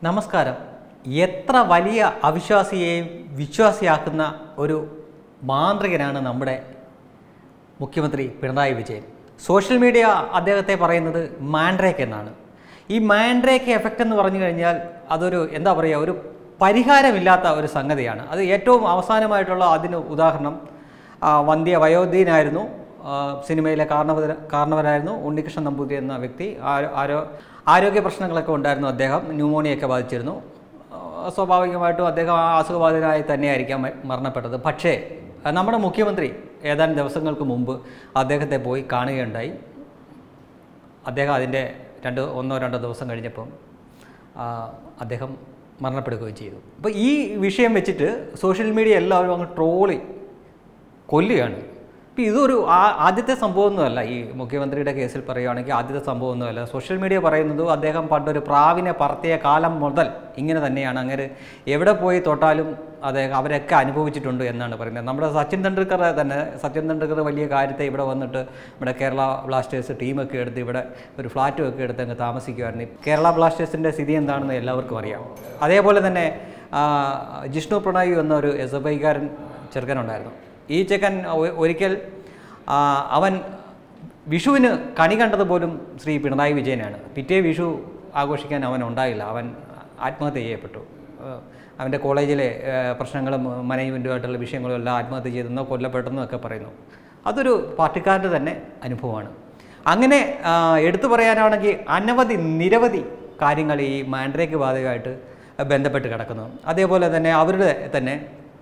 നമസ്കാരം എത്ര വലിയ അവിശ്വാസിയെയും വിശ്വാസിയാക്കുന്ന ഒരു മാന്ത്രികനാണ് നമ്മുടെ മുഖ്യമന്ത്രി പിണറായി വിജയൻ സോഷ്യൽ മീഡിയ അദ്ദേഹത്തെ പറയുന്നത് മാൻഡ്രേക്ക് എന്നാണ് ഈ മാൻഡ്രേക്ക് എഫക്റ്റ് എന്ന് പറഞ്ഞു കഴിഞ്ഞാൽ അതൊരു എന്താ പറയുക ഒരു പരിഹാരമില്ലാത്ത ഒരു സംഗതിയാണ് അത് ഏറ്റവും അവസാനമായിട്ടുള്ള അതിന് ഉദാഹരണം ആ, വന്ധ്യ വയോധീനായിരുന്നു ആ, സിനിമയിലെ കാരണവര കാരണവരായിരുന്നു ഉണ്ണികൃഷ്ണൻ നമ്പൂതിരി എന്ന വ്യക്തി ആരോ ആരോ ആരോഗ്യ പ്രശ്നങ്ങളൊക്കെ ഉണ്ടായിരുന്നു അദ്ദേഹം ന്യൂമോണിയൊക്കെ ബാധിച്ചിരുന്നു ആ, സ്വാഭാവികമായിട്ടും അദ്ദേഹം ആ അസുഖബാധിതനായി തന്നെയായിരിക്കാം മ- മരണപ്പെട്ടത് പക്ഷേ ആ, നമ്മുടെ മുഖ്യമന്ത്രി ഏതാനും ദിവസങ്ങൾക്ക് മുമ്പ് അദ്ദേഹത്തെ പോയി കാണുകയുണ്ടായി അദ്ദേഹം അതിൻ്റെ രണ്ട് ഒന്നോ രണ്ടോ ദിവസം കഴിഞ്ഞപ്പം ആ, അദ്ദേഹം മരണപ്പെടുകയും ചെയ്തു അപ്പോൾ ഈ വിഷയം വെച്ചിട്ട് സോഷ്യൽ മീഡിയ എല്ലാവരും അങ്ങ് ട്രോളി കൊല്ലുകയാണ് ഇപ്പം ഇതൊരു ആ- ആദ്യത്തെ സംഭവമൊന്നുമല്ല ഈ മുഖ്യമന്ത്രിയുടെ കേസിൽ പറയുകയാണെങ്കിൽ ആദ്യത്തെ സംഭവമൊന്നുമല്ല സോഷ്യൽ മീഡിയ പറയുന്നത് അദ്ദേഹം പണ്ടൊരു പ്രാവിനെ പറത്തിയ കാലം മുതൽ ഇങ്ങനെ തന്നെയാണ് അങ്ങനെ എവിടെ പോയി തൊട്ടാലും അദ്ദേഹം അവരൊക്കെ അനുഭവിച്ചിട്ടുണ്ട് എന്നാണ് പറയുന്നത് നമ്മുടെ സച്ചിൻ തെണ്ടുൽക്കർ തന്നെ സച്ചിൻ തെണ്ടുൽക്കർ വലിയ കാര്യത്തെ ഇവിടെ വന്നിട്ട് നമ്മുടെ കേരള ബ്ലാസ്റ്റേഴ്സ് ടീമൊക്കെ എടുത്ത് ഇവിടെ ഒരു ഫ്ലാറ്റും ഒക്കെ എടുത്ത് അങ്ങ് താമസിക്കുമായിരുന്നു ഈ കേരള ബ്ലാസ്റ്റേഴ്സിൻ്റെ സ്ഥിതി എന്താണെന്ന് എല്ലാവർക്കും അറിയാം അതേപോലെ തന്നെ ആ, ജിഷ്ണു പ്രണയ് എന്നൊരു എസ് എഫ് ഐക്കാരൻ ചെറുക്കനുണ്ടായിരുന്നു ഈ ചെക്കൻ ഒ- ഒരിക്കൽ ആ, അവൻ വിഷുവിന് കണി കണ്ടത് പോലും ശ്രീ പിണറായി വിജയനാണ് പിറ്റേ വിഷു ആഘോഷിക്കാൻ അവൻ ഉണ്ടായില്ല അവൻ ആത്മഹത്യ ചെയ്യപ്പെട്ടു ആ, അവൻ്റെ കോളേജിലെ ആ, പ്രശ്നങ്ങളും മാനേജ്മെൻറ്റുമായിട്ടുള്ള വിഷയങ്ങളും എല്ലാം ആത്മഹത്യ ചെയ്തെന്നോ കൊല്ലപ്പെട്ടെന്നോ ഒക്കെ പറയുന്നു അതൊരു പാർട്ടിക്കാരുടെ തന്നെ അനുഭവമാണ് അങ്ങനെ ആ, എടുത്തു പറയാനാണെങ്കിൽ അനവധി നിരവധി കാര്യങ്ങൾ ഈ മാൻഡ്രേക്ക് ബാധകമായിട്ട് ബന്ധപ്പെട്ട് കിടക്കുന്നു അതേപോലെ തന്നെ അവരുടെ തന്നെ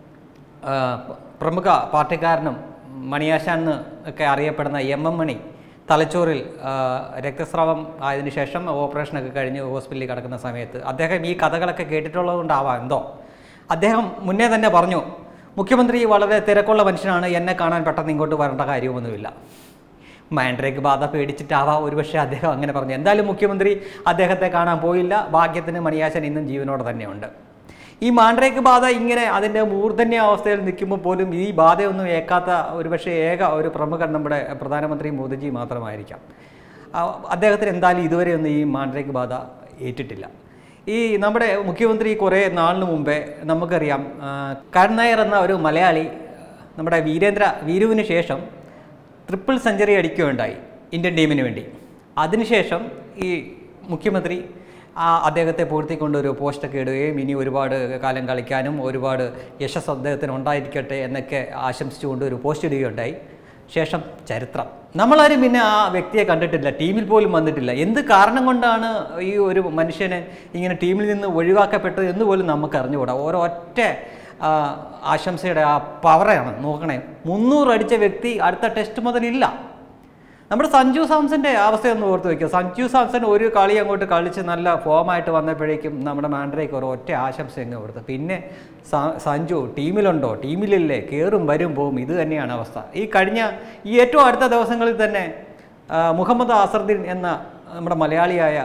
ആ, പ- പ്രമുഖ പാർട്ടിക്കാരനും മണിയാശാൻ എന്ന് ഒക്കെ അറിയപ്പെടുന്ന എം എം മണി തലച്ചോറിൽ ആ, രക്തസ്രാവം ആയതിനു ശേഷം ഓപ്പറേഷനൊക്കെ കഴിഞ്ഞ് ഹോസ്പിറ്റലിൽ കിടക്കുന്ന സമയത്ത് അദ്ദേഹം ഈ കഥകളൊക്കെ കേട്ടിട്ടുള്ളതുകൊണ്ടാവാം എന്തോ അദ്ദേഹം മുന്നേ തന്നെ പറഞ്ഞു മുഖ്യമന്ത്രി വളരെ തിരക്കുള്ള മനുഷ്യനാണ് എന്നെ കാണാൻ പെട്ടെന്ന് ഇങ്ങോട്ട് വരേണ്ട കാര്യമൊന്നുമില്ല മാൻഡ്രേക്ക് ബാധ പേടിച്ചിട്ടാവാം ഒരുപക്ഷെ അദ്ദേഹം അങ്ങനെ പറഞ്ഞു എന്തായാലും മുഖ്യമന്ത്രി അദ്ദേഹത്തെ കാണാൻ പോയില്ല ഭാഗ്യത്തിന് മണിയാശൻ ഇന്നും ജീവനോടെ തന്നെയുണ്ട് ഈ മാൻഡ്രേക്ക് ബാധ ഇങ്ങനെ അതിൻ്റെ മൂർധന്യ അവസ്ഥയിൽ നിൽക്കുമ്പോൾ പോലും ഈ ബാധയൊന്നും ഏക്കാത്ത ഒരുപക്ഷെ ഏക ഒരു പ്രമുഖൻ നമ്മുടെ പ്രധാനമന്ത്രി മോദിജി മാത്രമായിരിക്കാം ആ, അദ്ദേഹത്തിന് എന്തായാലും ഇതുവരെ ഒന്നും ഈ മാൻഡ്രേക്ക് ബാധ ഏറ്റിട്ടില്ല ഈ നമ്മുടെ മുഖ്യമന്ത്രി കുറേ നാളിന് മുമ്പേ നമുക്കറിയാം ആ, കരൺ നായർ എന്ന ഒരു മലയാളി നമ്മുടെ വീരേന്ദ്ര വീരുവിന് ശേഷം ട്രിപ്പിൾ സെഞ്ചുറി അടിക്കുകയുണ്ടായി ഇന്ത്യൻ ടീമിന് വേണ്ടി അതിനുശേഷം ഈ മുഖ്യമന്ത്രി ആ അദ്ദേഹത്തെ പൂഴ്ത്തിക്കൊണ്ട് ഒരു പോസ്റ്റൊക്കെ ഇടുകയും ഇനി ഒരുപാട് കാലം കളിക്കാനും ഒരുപാട് യശസ് അദ്ദേഹത്തിന് ഉണ്ടായിരിക്കട്ടെ എന്നൊക്കെ ആശംസിച്ചുകൊണ്ട് ഒരു പോസ്റ്റ് ഇടുകയുണ്ടായി ശേഷം ചരിത്രം നമ്മളാരും പിന്നെ ആ വ്യക്തിയെ കണ്ടിട്ടില്ല ടീമിൽ പോലും വന്നിട്ടില്ല എന്ത് കാരണം കൊണ്ടാണ് ഈ ഒരു മനുഷ്യനെ ഇങ്ങനെ ടീമിൽ നിന്ന് ഒഴിവാക്കപ്പെട്ടത് എന്ന് പോലും നമുക്ക് അറിഞ്ഞുകൂടാ ഓരോ ഒറ്റ ആ, ആശംസയുടെ ആ പവറാണ് നോക്കണേ മുന്നൂറ് അടിച്ച വ്യക്തി അടുത്ത ടെസ്റ്റ് മുതലില്ല നമ്മുടെ സഞ്ജു സാംസന്റെ അവസ്ഥയൊന്ന് ഓർത്ത് വയ്ക്കുക സഞ്ജു സാംസൺ ഒരു കളി അങ്ങോട്ട് കളിച്ച് നല്ല ഫോമായിട്ട് വന്നപ്പോഴേക്കും നമ്മുടെ മാൻഡ്രേക്ക് ഒരു ഒറ്റ ആശംസ അങ്ങ് കൊടുത്തു പിന്നെ സ- സഞ്ജു ടീമിലുണ്ടോ ടീമിലില്ലേ കയറും വരും പോവും ഇത് തന്നെയാണ് അവസ്ഥ ഈ കഴിഞ്ഞ ഈ ഏറ്റവും അടുത്ത ദിവസങ്ങളിൽ തന്നെ ആ, മുഹമ്മദ് അസറുദ്ദീൻ എന്ന നമ്മുടെ മലയാളിയായ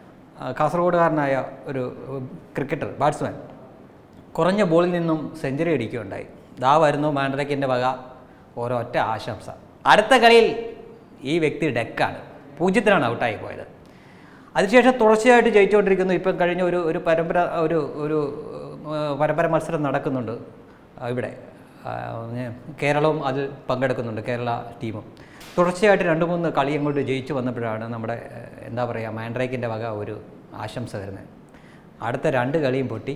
ആ, കാസർഗോഡുകാരനായ ഒരു ക്രിക്കറ്റർ ബാറ്റ്സ്മാൻ കുറഞ്ഞ ബോളിൽ നിന്നും സെഞ്ചുറി അടിക്കുകയുണ്ടായി ദാ വരുന്നു മാൻഡ്രക്കിൻ്റെ വക ഒരൊറ്റ ആശംസ അടുത്ത കളിയിൽ ഈ വ്യക്തി ഡെക്കാണ് പൂജ്യത്തിനാണ് ഔട്ടായി പോയത് അതിനുശേഷം തുടർച്ചയായിട്ട് ജയിച്ചുകൊണ്ടിരിക്കുന്നു ഇപ്പം കഴിഞ്ഞ ഒരു ഒരു പരമ്പര ഒരു ഒരു ഏർ, പരമ്പര മത്സരം നടക്കുന്നുണ്ട് ആ, ഇവിടെ ആ, ഞാൻ- കേരളവും അതിൽ പങ്കെടുക്കുന്നുണ്ട് കേരള ടീമും തുടർച്ചയായിട്ട് രണ്ട് മൂന്ന് കളി അങ്ങോട്ട് ജയിച്ചു വന്നപ്പോഴാണ് നമ്മുടെ ഏർ, എന്താ പറയുക മാൻഡ്രേക്കിൻ്റെ വക ഒരു ആശംസ വരുന്നത് അടുത്ത രണ്ട് കളിയും പൊട്ടി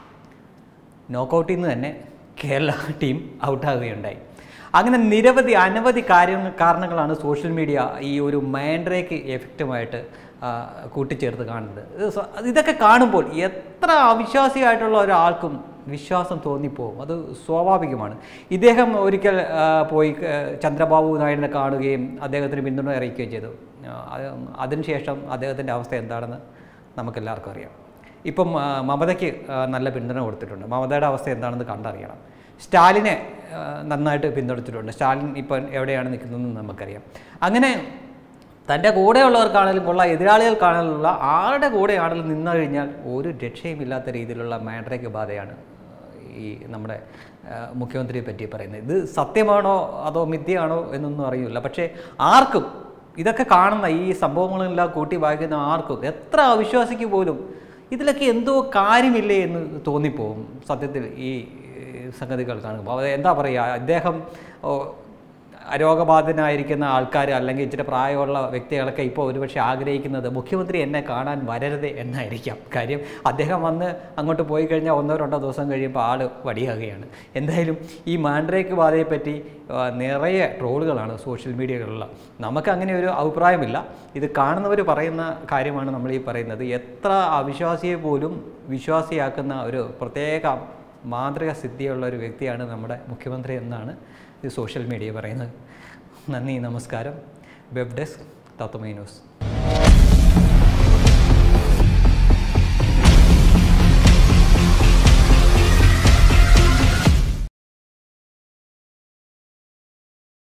നോക്കൗട്ടിൽ നിന്ന് തന്നെ കേരള ടീം ഔട്ടാവുകയുണ്ടായി അങ്ങനെ നിരവധി അനവധി കാര്യങ്ങൾ കാരണങ്ങളാണ് സോഷ്യൽ മീഡിയ ഈ ഒരു മാൻഡ്രേക്ക് എഫക്റ്റുമായിട്ട് ആ, കൂട്ടിച്ചേർത്ത് കാണുന്നത് ഇത് സ്വ- ഇതൊക്കെ കാണുമ്പോൾ എത്ര അവിശ്വാസിയായിട്ടുള്ള ഒരാൾക്കും വിശ്വാസം തോന്നിപ്പോവും അത് സ്വാഭാവികമാണ് ഇദ്ദേഹം ഒരിക്കൽ ആ, പോയി ആ, ചന്ദ്രബാബു നായിഡിനെ കാണുകയും അദ്ദേഹത്തിന് പിന്തുണ അറിയിക്കുകയും ചെയ്തു ആ, അത് അതിനുശേഷം അദ്ദേഹത്തിൻ്റെ അവസ്ഥ എന്താണെന്ന് നമുക്കെല്ലാവർക്കും അറിയാം ഇപ്പം ആ, മമതയ്ക്ക് ആ, നല്ല പിന്തുണ കൊടുത്തിട്ടുണ്ട് മമതയുടെ അവസ്ഥ എന്താണെന്ന് കണ്ടറിയണം സ്റ്റാലിനെ ആ, നന്നായിട്ട് പിന്തുണച്ചിട്ടുണ്ട് സ്റ്റാലിൻ ഇപ്പം എവിടെയാണ് നിൽക്കുന്നതെന്ന് നമുക്കറിയാം അങ്ങനെ തൻ്റെ കൂടെയുള്ളവർക്കാണെങ്കിലും ഉള്ള എതിരാളികൾക്കാണെങ്കിലുള്ള ആരുടെ കൂടെയാണെങ്കിലും നിന്നു കഴിഞ്ഞാൽ ഒരു രക്ഷയുമില്ലാത്ത രീതിയിലുള്ള മാൻഡ്രേക്ക് ബാധയാണ് ഈ നമ്മുടെ ആ, മുഖ്യമന്ത്രിയെ പറ്റി പറയുന്നത് ഇത് സത്യമാണോ അതോ മിഥ്യയാണോ എന്നൊന്നും അറിയില്ല പക്ഷേ ആർക്കും ഇതൊക്കെ കാണുന്ന ഈ സംഭവങ്ങളെല്ലാം കൂട്ടി വായിക്കുന്ന ആർക്കും എത്ര അവിശ്വാസിക്ക് പോലും ഇതിലൊക്കെ എന്തോ കാര്യമില്ലേ എന്ന് തോന്നിപ്പോവും സത്യത്തിൽ ഈ ഏഹ്, സംഗതികൾ കാണുമ്പോൾ അത് എന്താ പറയുക അദ്ദേഹം ഓ, രോഗബാധിതനായിരിക്കുന്ന ആൾക്കാർ അല്ലെങ്കിൽ ഇച്ചിരി പ്രായമുള്ള വ്യക്തികളൊക്കെ ഇപ്പോൾ ഒരുപക്ഷെ ആഗ്രഹിക്കുന്നത് മുഖ്യമന്ത്രി എന്നെ കാണാൻ വരരുത് എന്നായിരിക്കാം കാര്യം അദ്ദേഹം വന്ന് അങ്ങോട്ട് പോയി കഴിഞ്ഞാൽ ഒന്നോ രണ്ടോ ദിവസം കഴിയുമ്പോൾ ആൾ വടിയാകുകയാണ് എന്തായാലും ഈ മാൻഡ്രേക്ക് ബാധയെപ്പറ്റി ആ, നിറയെ ട്രോളുകളാണ് സോഷ്യൽ മീഡിയകളിലുള്ള നമുക്ക് അങ്ങനെ ഒരു അഭിപ്രായമില്ല ഇത് കാണുന്നവർ പറയുന്ന കാര്യമാണ് നമ്മൾ ഈ പറയുന്നത് എത്ര അവിശ്വാസിയെ പോലും വിശ്വാസിയാക്കുന്ന ഒരു പ്രത്യേക മാന്ത്രിക സിദ്ധിയുള്ള ഒരു വ്യക്തിയാണ് നമ്മുടെ മുഖ്യമന്ത്രി എന്നാണ് ഇത് സോഷ്യൽ മീഡിയ പറയുന്നത് നന്ദി നമസ്കാരം വെബ് ഡെസ്ക് തത്വമൈ ന്യൂസ്